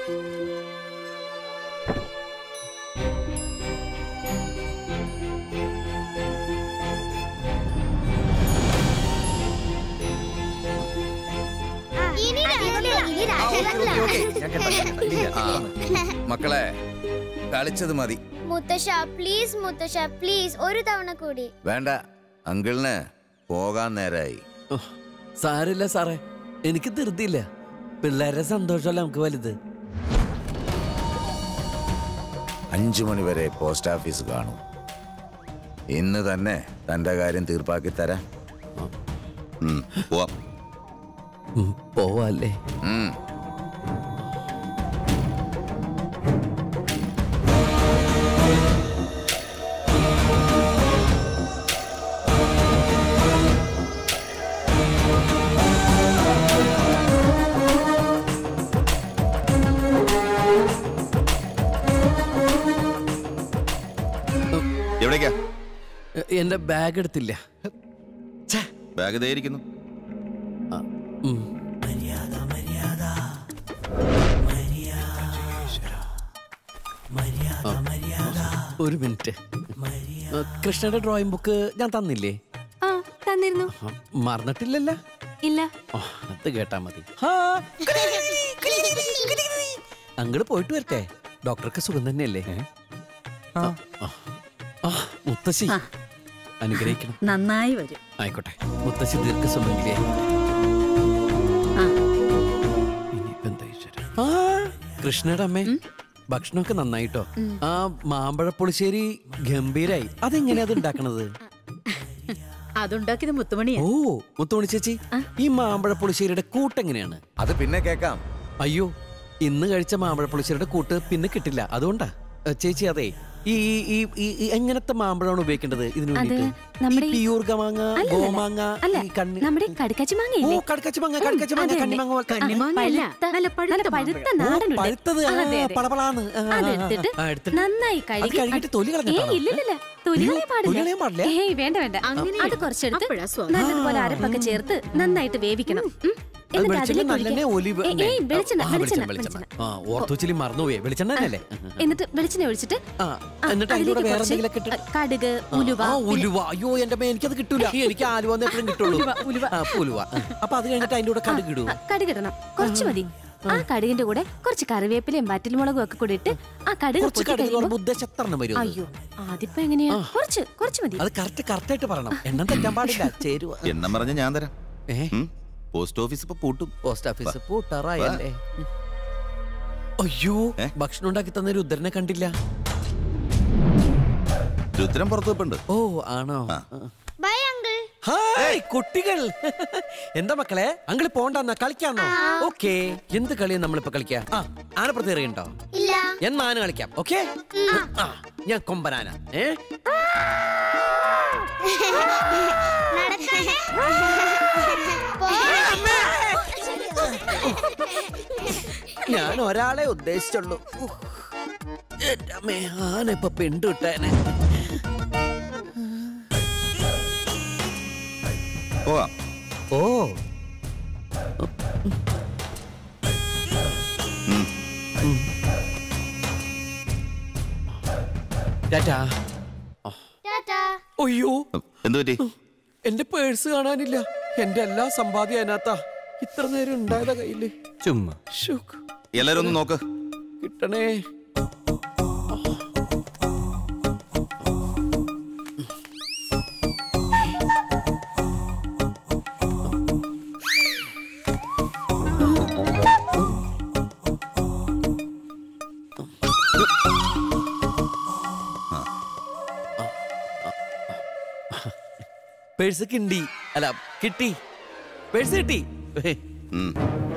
ഇനി രാജല്ല, ഇനി രാജല്ല. ഞാൻ കേട്ടോ. ഇല്ല, ആ. മക്കളെ കളിച്ചത് മതി മുത്തശ്ശ പ്ലീസ് മുത്തശ്ശ പ്ലീസ് ഒരു തവണ കൂടി വേണ്ട അങ്കിളിന് പോകാൻ നേരായി ഓ, സാരില്ല സാറേ എനിക്ക് ധൃതിയില്ല പിള്ളേരുടെ സന്തോഷമല്ല നമുക്ക് വലുത് അഞ്ചു മണി വരെ പോസ്റ്റ് ഓഫീസ് കാണും ഇന്ന് തന്നെ തന്റെ കാര്യം തീർപ്പാക്കി തരാം ഉം, പോവാം ഉം, പോവാല്ലേ ഉം. എവിടേക്കാ എ- എന്റെ ബാഗ് എടുത്തില്ല ബാഗ് ഇതേയിരിക്കുന്നു ആ, ഉം. ആ, ഒരു മിനിറ്റ് ആ, കൃഷ്ണയുടെ ഡ്രോയിങ് ബുക്ക് ഞാൻ തന്നില്ലേ ആ തന്നിരുന്നു ആ, മറന്നിട്ടില്ലല്ലോ ഇല്ല ഓ, അത് കേട്ടാ മതി അങ്ങോട്ട് പോയിട്ട് വരട്ടെ ഡോക്ടർക്ക് സുഖം തന്നെയല്ലേ ആ, ആ. ആ, മുത്തശ്ശി ആ. അനുഗ്രഹിക്കണം നന്നായി വരും ആയിക്കോട്ടെ മുത്തശ്ശി ദീർഘസുമംഗലിയെ ആ ഇനിയിപ്പോ എന്താ ഈശ്വരാ? ആ, കൃഷ്ണയുടെ അമ്മേ ഭക്ഷണമൊക്കെ നന്നായിട്ടോ ആ മാമ്പഴ പുളിശ്ശേരി ഗംഭീരായി അതെങ്ങനെയാ അത് ഉണ്ടാക്കണത് അതുണ്ടാക്കിയത് മുത്തുമണിയാ ഓ മുത്തോണി ചേച്ചി ഈ മാമ്പഴ പുളിശ്ശേരിയുടെ കൂട്ടെങ്ങനെയാണ് അത് പിന്നെ കേക്കാം അയ്യോ ഇന്ന് കഴിച്ച മാമ്പഴ പുളിശ്ശേരിയുടെ കൂട്ട് പിന്നെ കിട്ടില്ല അതുകൊണ്ടാ ഏ, ചേച്ചി അതെ ഈ ഈ- ഈ ഈ ഈ എങ്ങനത്തെ മാമ്പഴമാണ് ഉപയോഗിക്കേണ്ടത് ഇതിനു അത് വേണ്ടിയിട്ട് നമ്മുടെ ഈ- പിയൂർ മാങ്ങ അല്ലല്ല, ഗോമാങ്ങ അല്ല ഈ കണ്ണി നമ്മുടെ കടുക്കാച്ചി ഓ മാങ്ങയില്ലേ കടക്കച്ചി മാങ്ങ കടക്കച്ചി മാങ്ങ അതെ, കണ്ണിമാങ്ങ പോലെ- കണ്ണിമാങ്ങയല്ല, പഴുത്ത- നല്ല പഴുത്ത പഴുത്ത ഓ, നാടനുണ്ട് പഴുത്തത് ആ, അതെ, അതെ. പളപളാന്ന്. ആ, ആ, ആ, അതെടുത്തിട്ട് ആ, എടുത്തിട്ട് നന്നായി അത് കഴുകി കഴുകിയിട്ട് തൊലി ഏയ് കളഞ്ഞിട്ടാണോ? ഇല്ലില്ല തൊലി അയ്യോ, കളയാൻ തൊലി കളയാൻ പാടില്ല? പാടില്ല ഏയ് വേണ്ട വേണ്ട അങ്ങനെ അത് കുറച്ചെടുത്ത് അപ്പോഴാ സ്വാദ്. നല്ലതുപോലെ അരപ്പൊക്കെ ചേർത്ത് നന്നായിട്ട് വേവിക്കണം ഉം. അത് എന്നിട്ട് വെളിച്ചെണ്ണ അതിലേക്ക് നല്ലെണ്ണ ഒഴിക്കുക. ഒലിവ് ഏയ്, ഏയ്, വെളിച്ചെണ്ണ ആ, വെളിച്ചെണ്ണ വെളിച്ചെണ്ണ വെളിച്ചെണ്ണ ആ ഓർത്തുച്ചിലി മറന്നുപോയി വെളിച്ചെണ്ണ തന്നെയല്ലേ എന്നിട്ട് വെളിച്ചെണ്ണ ഒഴിച്ചിട്ട് ആ ആ, എന്നിട്ട് അതിന്റെ കൂടെ അതിലേക്ക് വേറെ കുറച്ച് എന്തെങ്കിലുമൊക്കെ ഇട്ട് കടുക് ഉലുവ ആ പിന്നെ- ഉലുവ അയ്യോ എന്റെ മേ എനിക്കത് കിട്ടൂല എനിക്ക് ആലുവ എപ്പോഴും കിട്ടുള്ളൂ ഉലുവ, ഉലുവ. ആ, അപ്പൊ ഉലുവ ആ. അപ്പൊ അത് കഴിഞ്ഞിട്ട് അതിന്റെ കൂടെ കടുക് ഇടൂ ആ, കടുകിടണം കുറച്ച് മതി ആ കടുകിന്റെ കൂടെ കുറച്ച് കറിവേപ്പിലയും വറ്റൽമുളകും ഒക്കെ കൂടി ഇട്ട് ആ കടുക് കുറച്ച് പൊട്ടി കടുക് കഴിയുമ്പോ ഉദ്ദേശത്രണം വരും അത്. അയ്യോ അതിപ്പോ എങ്ങനെയാ കുറച്ച് കുറച്ച് മതി അത് കറക്റ്റ് കറക്റ്റ് ആയിട്ട് പറയണം എണ്ണം തെറ്റാൻ പാടില്ല ചേരുവ എണ്ണം പറഞ്ഞ ഞാൻ തരാം ഏ ഉം. പോസ്റ്റ് ഓഫീസ് ഇപ്പൊ പൂട്ടും പോസ്റ്റ് ഓഫീസ് പൂട്ടാറായല്ലേ അയ്യോ ഏ? ഭക്ഷണം ഉണ്ടാക്കി തന്ന രുദ്രനെ കണ്ടില്ല രുദ്രം പുറത്തു വെപ്പുണ്ട് ഓ ആണോ ആ. ബൈ അങ്കിൾ ഹായ് കുട്ടികൾ എന്താ മക്കളെ അങ്കിള് പോണ്ടെന്നാ കളിക്കാന്നോ ഓക്കെ എന്ത് കളിയാ നമ്മളിപ്പോ കളിക്കാ ആ ആനപ്പുറത്ത് എറിയുണ്ടോ ഇല്ല എന്നാ ആന കളിക്കാം ഓക്കെ ആ ഞാൻ കൊമ്പനാന ഏ നടക്കണേ പോ. ഞാൻ ഒരാളെ ഉദ്ദേശിച്ചുള്ളൂ ഉഹ്. എന്റെ അമ്മേ ആന ഇപ്പൊ പെണ്ടു വിട്ടേനെ പോവാം ഓ ഉം. ടാറ്റാ ടാറ്റാ അയ്യോ എന്തു പറ്റി എന്റെ പേഴ്സ് കാണാനില്ല എന്റെ എല്ലാ സമ്പാദ്യം അതിനകത്താ ഇത്ര നേരം ഉണ്ടായതാ കയ്യില് ചുമ്മാ ശുക്ക്. എല്ലാരും ഒന്ന് നോക്ക് കിട്ടണേ പേഴ്സ് കിണ്ടി അല്ല കിട്ടി പേഴ്സ് കിട്ടി ഏയ്, ഉം.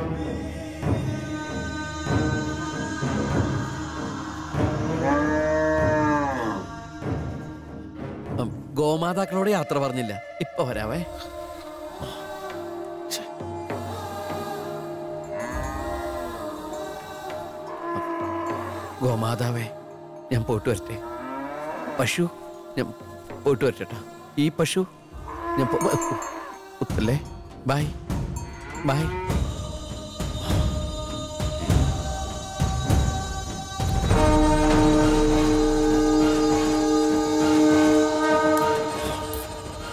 ഉം, ഗോമാതാക്കളോട് യാത്ര പറഞ്ഞില്ല ഇപ്പൊ വരാവേ ഛെ. ഗോമാതാവേ ഞാൻ പോയിട്ട് വരട്ടെ പശു ഞാൻ പോയിട്ട് വരട്ടെ ഈ പശു ഞാൻ പോ- കുത്തല്ലേ ബൈ ബൈ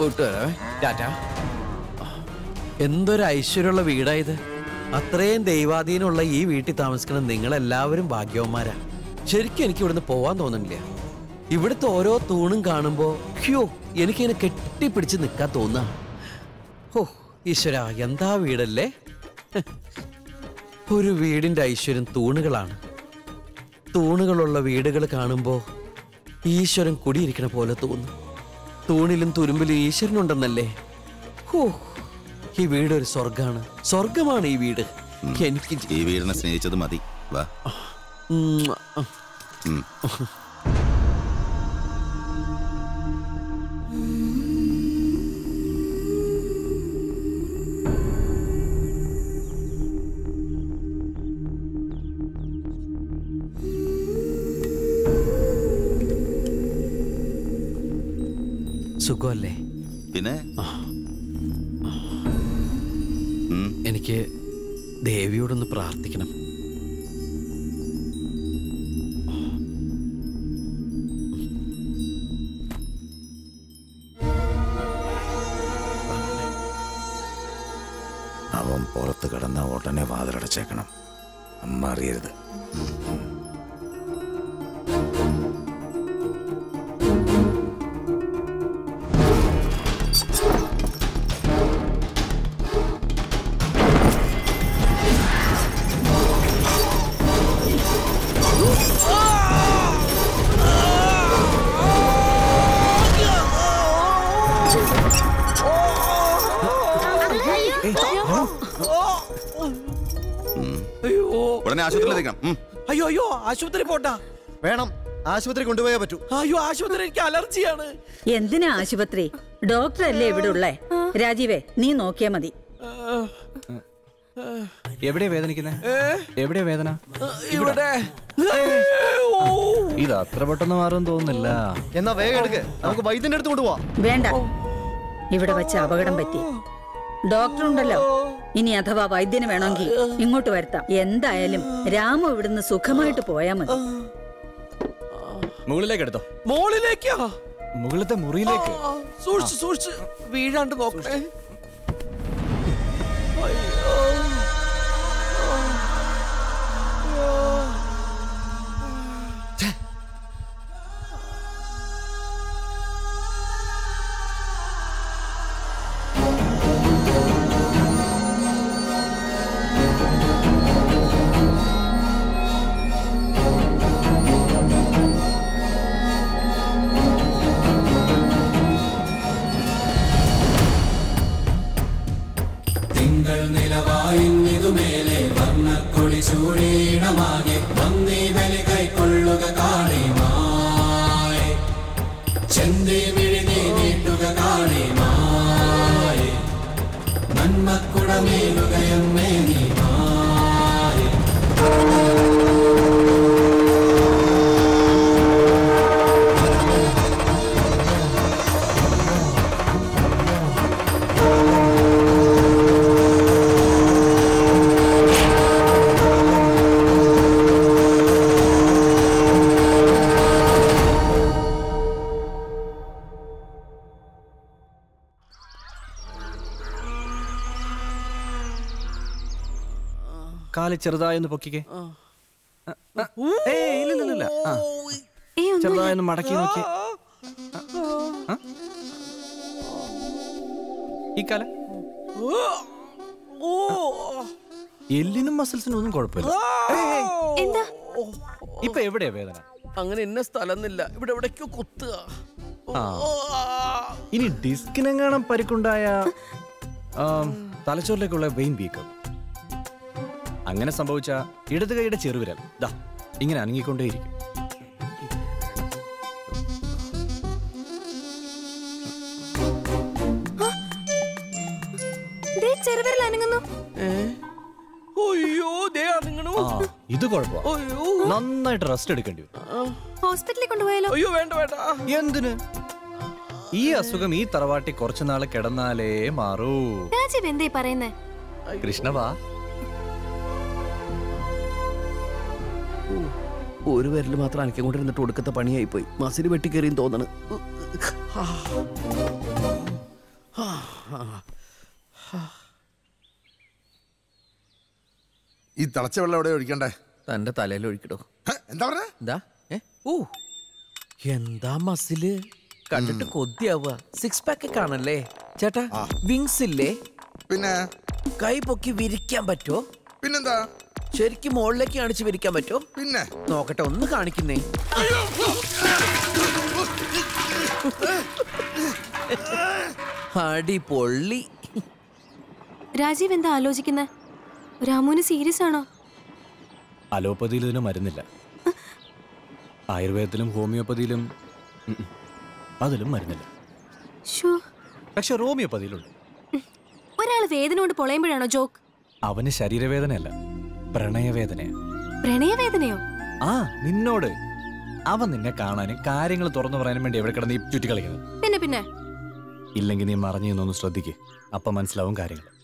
പോയിട്ട് വരാമേ ടാറ്റ എന്തൊരു ഐശ്വര്യമുള്ള വീടായത് അത്രയും ദൈവാധീനമുള്ള ഈ വീട്ടിൽ താമസിക്കുന്ന നിങ്ങളെല്ലാവരും ഭാഗ്യവന്മാരാ ശരിക്കും എനിക്ക് ഇവിടുന്ന് പോവാൻ തോന്നുന്നില്ല ഇവിടുത്തെ ഓരോ തൂണും കാണുമ്പോ ഹ്യോ എനിക്കിങ്ങനെ കെട്ടിപ്പിടിച്ച് നിൽക്കാൻ തോന്നാ ഓ ഈശ്വര എന്താ വീടല്ലേ ഒരു വീടിന്റെ ഐശ്വര്യം തൂണുകളാണ് തൂണുകളുള്ള വീടുകൾ കാണുമ്പോൾ ഈശ്വരൻ കുടിയിരിക്കണ പോലെ തോന്നും തൂണിലും തുരുമ്പിലും ഈശ്വരനുണ്ടെന്നല്ലേ ഹോ ഈ വീട് ഒരു സ്വർഗാണ് സ്വർഗമാണ് ഈ വീട് എനിക്ക് ഈ വീടിനെ സ്നേഹിച്ചത് മതി വാ ഉം, ആ. ഉം. സുഖമല്ലേ പിന്നെ ഉം. എനിക്ക് ദേവിയോടൊന്ന് പ്രാർത്ഥിക്കണം അവൻ പുറത്ത് കിടന്ന ഉടനെ വാതിലടച്ചേക്കണം അമ്മ അറിയരുത് അയ്യോ ഉടനെ ആശുപത്രിയിലെത്തിക്കണം ഉം. അയ്യോ അയ്യോ ആശുപത്രി പോട്ടാ വേണം ആശുപത്രി കൊണ്ടുപോയേ പറ്റൂ അയ്യോ ആശുപത്രി എനിക്ക് അലർജിയാണ് എന്തിനാ ആശുപത്രി ഡോക്ടർ അല്ലേ ഇവിടെ ഉള്ളേ രാജീവേ നീ നോക്കിയാ മതി എവിടെയാ വേദനിക്കുന്നത് എവിടെയാ വേദന ഇവിടെ ഓ. ഇത് അത്ര പെട്ടെന്ന് മാറും തോന്നുന്നില്ല എന്നാ വേഗം എടുക്ക് നമുക്ക് വൈദ്യന്റെ അടുത്ത് കൊണ്ടുപോവാം വേണ്ട ഇവിടെ വെച്ച് അപകടം പറ്റി ഡോക്ടർ ഉണ്ടല്ലോ ഇനി അഥവാ വൈദ്യന് വേണമെങ്കിൽ ഇങ്ങോട്ട് വരുത്താം എന്തായാലും രാമു ഇവിടുന്ന് സുഖമായിട്ട് പോയാ മതി മുകളിലേക്ക് എടുത്തോ മോളിലേക്കാ മുകളിലത്തെ മുറിയിലേക്ക് ആ, സൂക്ഷിച്ച് സൂക്ഷിച്ച് വീഴാണ്ട് നോക്കണേ അയ്യോ. കാല് ചെറുതായൊന്ന് പൊക്കിക്കേ ഏയ്, ഇല്ല, ഇല്ല, ഇല്ല. ആ. ചെറുതായൊന്ന് മടക്കി നോക്കി ഈ കാല ഓ. എല്ലിനും മസിൽസിനും ഒന്നും കുഴപ്പമില്ല എന്താ ഇപ്പൊ എവിടെയാ വേദന അങ്ങനെ ഇന്ന സ്ഥലന്നില്ല ഇവിടെ എവിടേക്കോ കുത്തുക ആ. ഇനി ഡിസ്കിനെങ്ങാണം പരിക്കുണ്ടായ ആം, തലച്ചോറിലേക്കുള്ള വെയിൻ വീക്കം അങ്ങനെ സംഭവിച്ച ഇടത് കൈയുടെ ചെറുവിരൽ ദാ ഇങ്ങനെ അനങ്ങിക്കൊണ്ടേയിരിക്കും ദേ ചെറുവിരൽ അനങ്ങുന്നു അയ്യോ ദേ അനങ്ങണു ആ ഇത് കുഴപ്പമാ അയ്യോ നന്നായിട്ട് റെസ്റ്റ് എടുക്കേണ്ടി വരും ഹോസ്പിറ്റലിൽ കൊണ്ടുപോയാലോ അയ്യോ വേണ്ട വേണ്ട എന്തിന് ഈ അസുഖം ഈ തറവാട്ടി കുറച്ചു നാള് കിടന്നാലേ മാറൂ രാജീവ് എന്തേ പറയുന്നേ കൃഷ്ണവാ ഒരു വിരൽ മാത്രം അനക്കം കൊണ്ടിരുന്നിട്ട് ഒടുക്കത്തെ പണിയായി പോയി മസിൽ വെട്ടിക്കേറിയും തോന്നണ് ഈ തിളച്ച വെള്ളം എവിടെ ഒഴിക്കണ്ടേ തന്റെ തലയിൽ ഒഴിക്കടോ ഹ, എന്താ പറഞ്ഞ എന്താ ഏ ഓ എന്താ മസില് കണ്ടിട്ട് കൊതിയാവുക സിക്സ് പാക്ക് കാണല്ലേ ചേട്ടാ വിങ്സ് ഇല്ലേ പിന്നെ കൈ പൊക്കി വിരിക്കാൻ പറ്റോ പിന്നെന്താ ശരിക്കും മുകളിലേക്ക് കാണിച്ച് വിരിക്കാൻ പറ്റോ പിന്നെ നോക്കട്ടെ ഒന്ന് കാണിക്കുന്നേ അടി പൊള്ളി രാജീവ് എന്താ ആലോചിക്കുന്നത് രാമുവിന് സീരിയസ് ആണോ അലോപ്പതിയിൽ ഇതിന് മരുന്നില്ല ആയുർവേദത്തിലും ഹോമിയോപ്പതിയിലും ഉം ഉം, അതിലും മരുന്നില്ല ഷോ പക്ഷെ ഹോമിയോപ്പതിയിലുണ്ട് ഒരാൾ വേദന കൊണ്ട് പൊളയുമ്പോഴാണോ ജോക്ക് അവന് ശരീരവേദനയല്ല പ്രണയവേദനയാ പ്രണയവേദനയോ ആ നിന്നോട് അവൻ നിന്നെ കാണാനും കാര്യങ്ങൾ തുറന്നു പറയാനും വേണ്ടി എവിടെ കിടന്ന് ഈ ചുറ്റി കളിക്കുന്നത് പിന്നെ പിന്നെ ഇല്ലെങ്കിൽ നീ മറിഞ്ഞു നിന്നൊന്ന് ശ്രദ്ധിക്ക് അപ്പം മനസ്സിലാവും കാര്യങ്ങൾ